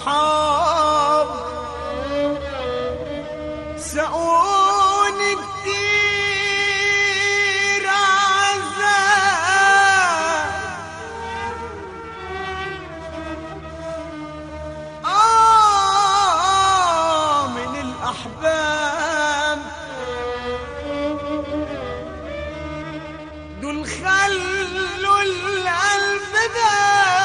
الصحاب سقوني كتير عذاب آه من الأحباب دول خلوا القلب ده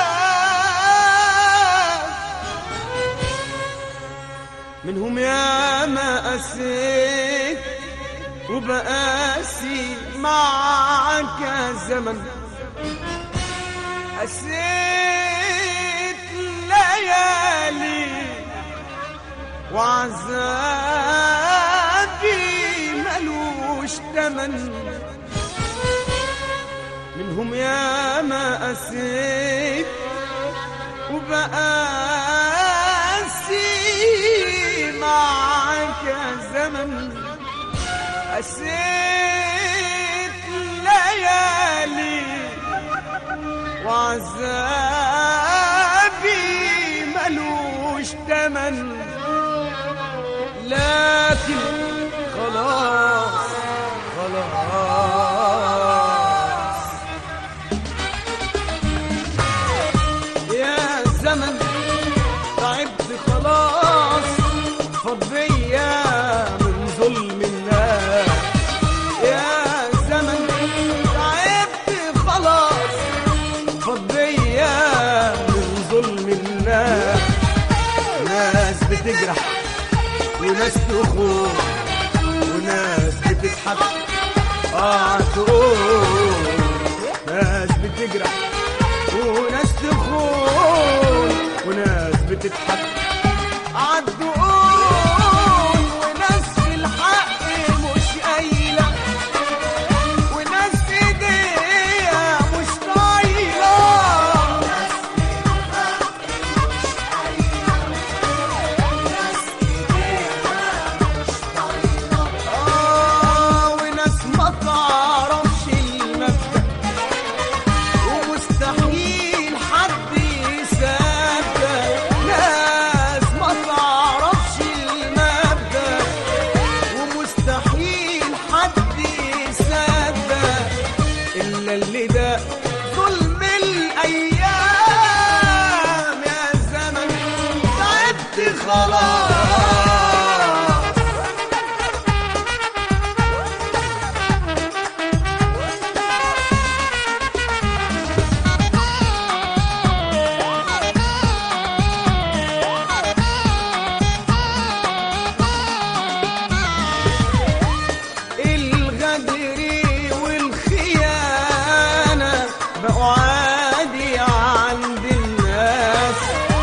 منهم يا ما قسيت وبقاسي معك زمن قسيت ليالي وعذابي ملوش تمن منهم يا ما قسيت وبقاسي معك زمن قسيت ليالي وعذابي ملوش تمن لكن خلاص خلاص يا زمن تعبت خلاص فضية من ظلم الناس يا زمن تعبت خلاص فضية من ظلم الناس ناس بتجرح وناس تخون وناس بتضحك اه تقول ناس بتجرح وناس تخون وناس بتضحك عالدقون وناس في الحق مش قايلة وناس ايديها مش طايلة آه وناس ما تعرفش المبدأ ومستحيل حد يصدق ناس ما تعرفش المبدأ ومستحيل حد يصدق إلا اللي ده ظلم الأيام يا زمن تعبت خلاص الغدر والخيانة بقوا عادي عند الناس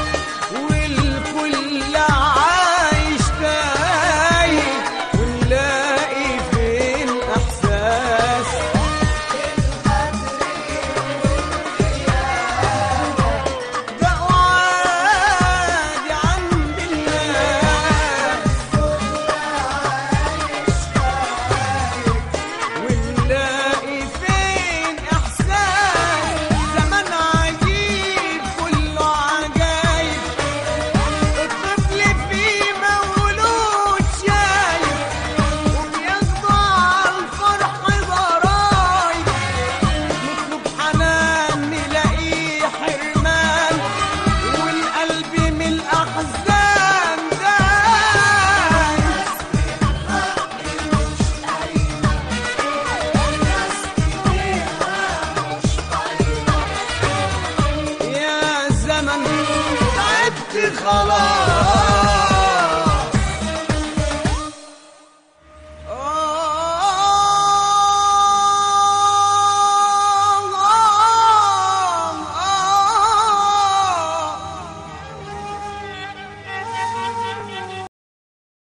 والكل عايش تايه ونلاقي فين احساس بقوا عادي عند الناس ونلاقي فين احساس زمان عجيب كله عجايب الطفل فيه مولود شايف وبيخضع الفرح ضرايب نطلب حنان نلاقيه حرمان والقلب من الاحزان دايس يا زمن تعبت خلاص